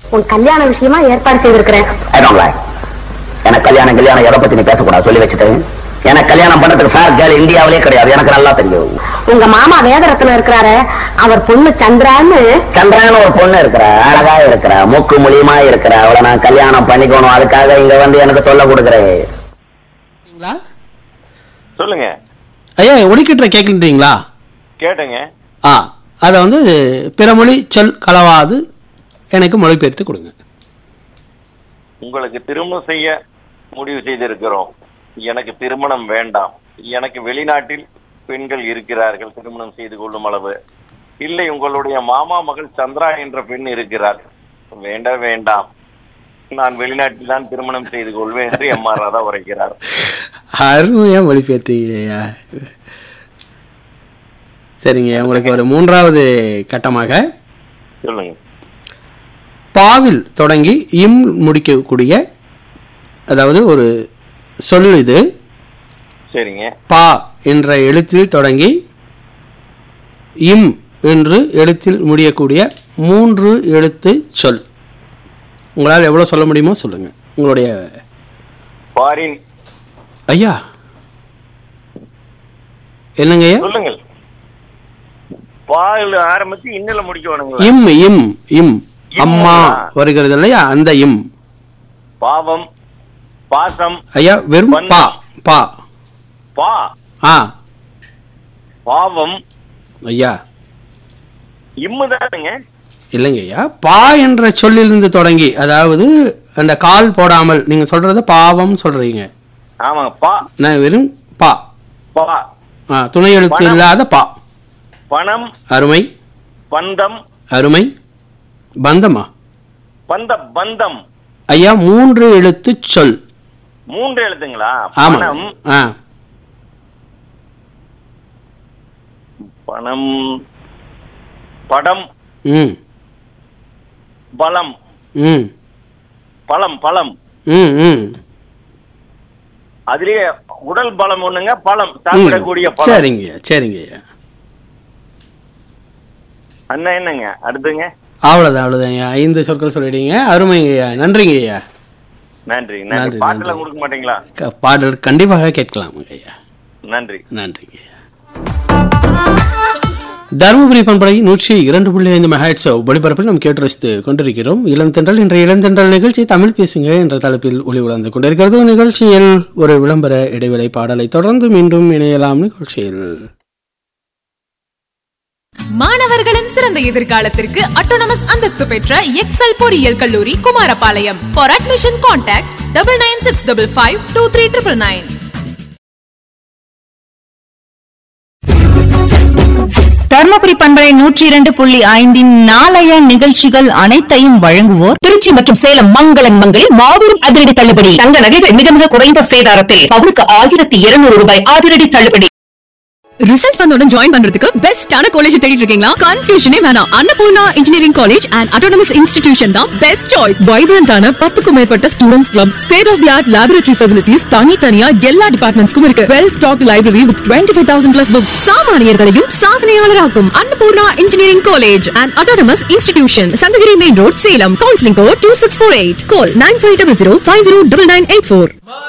உன் கல்யாண விஷயமா ஏற்பாடு செய்திருக்கிறேன் I don't like. எனக்கு கல்யாணம் கல்யாணம் எதை பத்தி நீ பேசக்கூடாது சொல்லி வச்சுட்டு எனக்கு கல்யாணம் பண்றதுக்கு ஃபேர் கேர்ள் இந்தியாவிலே கிடையாது எனக்கு நல்லா தெரியும் உங்க மாமா வேதரத்னம் இருக்கிறாரு அவர் பொண்ணு சந்திரான்னு சந்திரன் ஒரு பொண்ணு இருக்கிறா அழகா இருக்கிறா மூக்கு மூலியமா இருக்கிறா அவளை நான் கல்யாணம் பண்ணிக்கணும் அதுக்காக இங்க வந்து எனக்கு சொல்ல கொடுக்குறேன் சரிங்களா? சொல்லுங்க ஐயா ஒலிக்கிட்ட கேட்குறீங்களா கேட்டுங்க ஆ அதை வந்து பிற மொழி சொல் கலவாது எனக்கு மொழிபெயர்த்து கொடுங்க உங்களுக்கு திருமணம் செய்ய முடிவு செய்திருக்கிறோம் எனக்கு திருமணம் வேண்டாம் எனக்கு வெளிநாட்டில் பெண்கள் இருக்கிறார்கள் திருமணம் செய்து கொள்ளும் அளவு இல்லை உங்களுடைய மாமா மகள் சந்திரா என்ற பெண் இருக்கிறார் வேண்ட வேண்டாம் நான் வெளிநாட்டில் தான் திருமணம் செய்து கொள்வேன் என்று எம் ஆர் ராதா உரைக்கிறார் அருமையாக மொழிபெயர்த்தீங்க ஐயா சரிங்க உங்களுக்கு ஒரு மூன்றாவது கட்டமாக சொல்லுங்க பாவில் தொடங்கி இம் முடிக்கக்கூடிய அதாவது ஒரு சொல் இது சரிங்க பா என்ற எழுத்தில் தொடங்கி இம் என்று எழுத்தில் முடியக்கூடிய மூன்று எழுத்து சொல் உங்களால் எவ்வளோ சொல்ல முடியுமோ சொல்லுங்க உங்களுடைய பாரின் ஐயா என்னங்க ஐயா சொல்லுங்கள் பால் ஆரம்பிச்சு இன்னில முடிக்க வேணுங்களா இம் இம் இம் அம்மா இம்மா. வருகிறது இல்லையா அந்த இம் பாவம் பாசம் ஐயா வெறும் வந்து- பா பா பா ஆ பாவம் ஐயா இம்முதானுங்க இல்லைங்க ஐயா பா என்ற சொல்லிலிருந்து தொடங்கி அதாவது அந்த கால் போடாமல் நீங்க சொல்றது பாவம் சொல்றீங்க ஆமாங்க பா நான் வெறும் பா பா ஆ, துணை எழுத்து பணம். இல்லாத பா பணம் அருமை பந்தம் அருமை பந்தமா பந்த பந்தம் ஐயா மூன்று எழுத்து சொல் மூன்று எழுத்துங்களா ஆமா பணம் ஆ பணம் படம் ம் பலம் ம் பழம் பழம் ம் ம் அதுலயே உடல் பலம் ஒண்ணுங்க பழம் ம். சாப்பிடக்கூடிய பழம் சரிங்க ஐயா சரிங்க ஐயா அண்ணா என்னங்க அடுத்துங்க அவ்வளோதான் அவ்வளோதான் ஐயா ஐந்து சொற்கள் சொல்லிட்டீங்க அருமைங்க ஐயா நன்றிங்க ஐயா நன்றி நன்றி, நன்றி பாட்டெல்லாம் நன்றி. கொடுக்க மாட்டீங்களா க- பாடல் கண்டிப்பாக கேட்கலாம் ஐயா நன்றி நன்றிங்க ஐயா தருமபுரி பண்பலை நூற்றி இரண்டு புள்ளி ஐந்து மெகாட்ஸ் ஒளிபரப்பில் நாம் கேட்டு ரசித்து கொண்டிருக்கிறோம் இளந்தென்றல் என்ற இளந்தென்றல் நிகழ்ச்சி தமிழ் பேசுங்க என்ற தலைப்பில் ஒளி உணர்ந்து கொண்டிருக்கிறது நிகழ்ச்சியில் ஒரு விளம்பர இடைவேளை பாடலை தொடர்ந்து மீண்டும் இணையலாம் நிகழ்ச்சியில் மாணவர்களின் சிறந்த எதிர்காலத்திற்கு அட்டோனமஸ் அந்தஸ்து பெற்ற எக்ஸல் பொறியியல் கல்லூரி Kumarapalayam for admission contact double nine six double five two three triple nine Dharmapuri பண்பலை நூற்றி இரண்டு புள்ளி ஐந்தின் நாளைய நிகழ்ச்சிகள் அனைத்தையும் வழங்குவோர் திருச்சி மற்றும் சேலம் மங்களன் மங்களில் மாபெரும் அதிரடி தள்ளுபடி தங்க நகைகள் மிக மிக குறைந்த சேதாரத்தில் பவுனுக்கு ஆயிரத்தி இருநூறு ரூபாய் அதிரடி தள்ளுபடி ரிசல்ட் வந்தோட ஜாயின் பண்றதுக்கு பெஸ்டான காலேஜ் தேடிட்டு இருக்கீங்களா கன்ஃபியூஷனே வேணாம் Annapoorna engineering college and autonomous institution தான் பெஸ்ட் சாய்ஸ் வைப்ரண்டான பத்துக்கும் மேற்பட்ட students club state of the art laboratory facilities தனித்தனியா எல்லா டிபார்ட்மெண்ட்ஸ்க்கும் இருக்கு well stock library with twenty five thousand plus books சாமானியர்களையும் சாதனையாளராக்கும் Annapoorna engineering college and autonomous institution Sankagiri main road Salem counselling code two six four eight call nine five double zero five zero double nine eight four